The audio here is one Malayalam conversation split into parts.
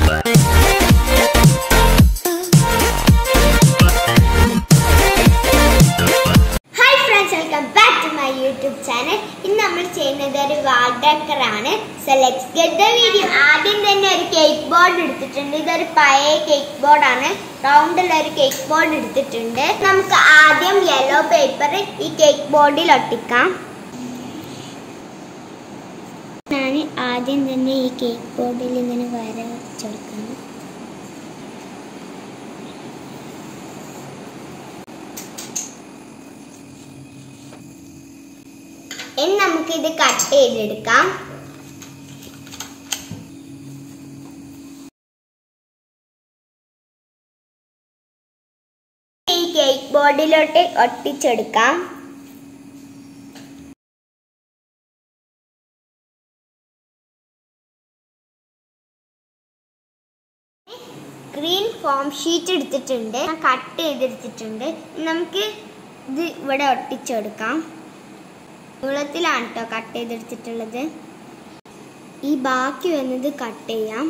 hi friends welcome back to my YouTube channel ഇന്ന് നമ്മൾ ചെയ്യുന്നത് ഒരു വാൾ ഡെക്കർ ആണ് so let's get the video ആദ്യം തന്നെ ഒരു കേക്ക് ബോർഡ് എടുത്തിട്ടുണ്ട് ഇതൊരു പഴയ കേക്ക് ബോർഡാണ് റൗണ്ടുള്ള ഒരു കേക്ക് ബോർഡ് എടുത്തിട്ടുണ്ട് നമുക്ക് ആദ്യം യെല്ലോ പേപ്പർ ഈ കേക്ക് ബോർഡിൽ ഒട്ടിക്കാം ഞാൻ ആദ്യം തന്നെ ഈ കേക്ക് ബോർഡിൽ ഇങ്ങനെ വര വെച്ചെടുക്കണം ഇനി നമുക്ക് ഇത് കട്ട് ചെയ്തെടുക്കാം ഈ കേക്ക് ബോർഡിലോട്ട് ഒട്ടിച്ചെടുക്കാം ഗ്രീൻ ഫോം ഷീറ്റ് എടുത്തിട്ടുണ്ട് ഞാൻ കട്ട് ചെയ്തെടുത്തിട്ടുണ്ട് നമുക്ക് ഇത് ഇവിടെ ഒട്ടിച്ചെടുക്കാം നീളത്തിലാണ് കേട്ടോ കട്ട് ചെയ്തെടുത്തിട്ടുള്ളത് ഈ ബാക്കി വന്നത് കട്ട് ചെയ്യാം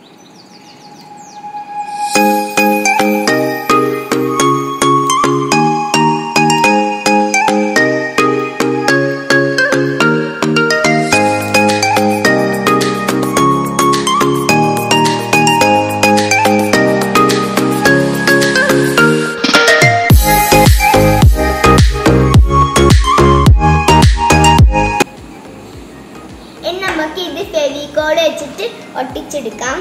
ഇനി നമുക്ക് ഇത് ഫെവിക്കോഡ് വെച്ചിട്ട് ഒട്ടിച്ചെടുക്കാം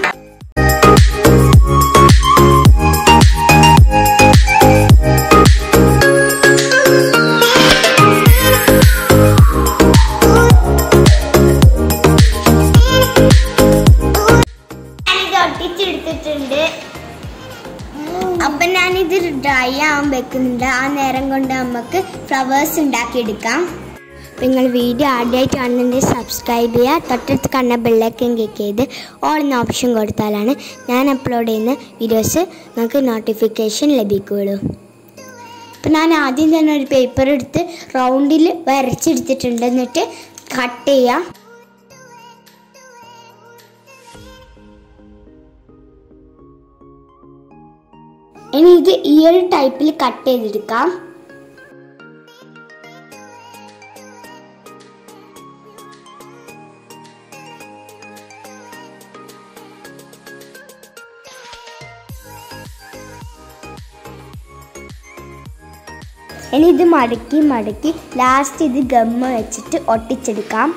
ഞാനിത് ഒട്ടിച്ചെടുത്തിട്ടുണ്ട് അപ്പൊ ഞാനിത് ഡ്രൈ ആവാൻ വെക്കുന്നുണ്ട് ആ നേരം കൊണ്ട് നമുക്ക് ഫ്ലവേഴ്സ് ഉണ്ടാക്കിയെടുക്കാം നിങ്ങൾ വീഡിയോ ആദ്യമായിട്ട് കാണുന്നുണ്ടെങ്കിൽ സബ്സ്ക്രൈബ് ചെയ്യുക തൊട്ടടുത്ത് കണ്ണ ബെല്ലൈക്കൻ ക്ലിക്ക് ചെയ്ത് ഓൾ എന്ന ഓപ്ഷൻ കൊടുത്താലാണ് ഞാൻ അപ്ലോഡ് ചെയ്യുന്ന വീഡിയോസ് നിങ്ങൾക്ക് നോട്ടിഫിക്കേഷൻ ലഭിക്കുകയുള്ളൂ അപ്പം ഞാൻ ആദ്യം തന്നെ ഒരു പേപ്പർ എടുത്ത് റൗണ്ടിൽ വരച്ചെടുത്തിട്ടുണ്ട് എന്നിട്ട് കട്ട് ചെയ്യാം ഇനി ഇത് ഈ ഒരു ടൈപ്പിൽ കട്ട് ചെയ്തെടുക്കാം ഇനി ഇത് മടക്കി മടക്കി ലാസ്റ്റ് ഇത് ഗമ്മ വെച്ചിട്ട് ഒട്ടിച്ചെടുക്കാം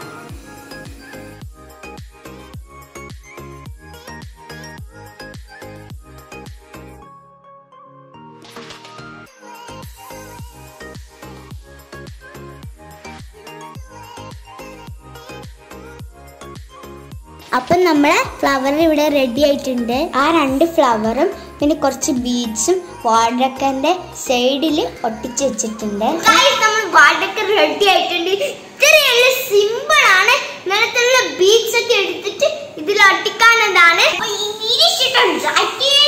അപ്പം നമ്മളെ ഫ്ലവർ ഇവിടെ റെഡി ആയിട്ടുണ്ട് ആ രണ്ട് ഫ്ലവറും പിന്നെ കുറച്ച് ബീഡ്സും വാഴക്കന്റെ സൈഡിൽ ഒട്ടിച്ച് വെച്ചിട്ടുണ്ട് നമ്മൾ വാഴക്ക റെഡി ആയിട്ടുണ്ട് ഇത്രയുള്ള സിമ്പിൾ ആണ് ഇങ്ങനത്തുള്ള ബീഡ്സ് ഒക്കെ എടുത്തിട്ട് ഇതിൽ ഒട്ടിക്കാനതാണ് ട്രൈ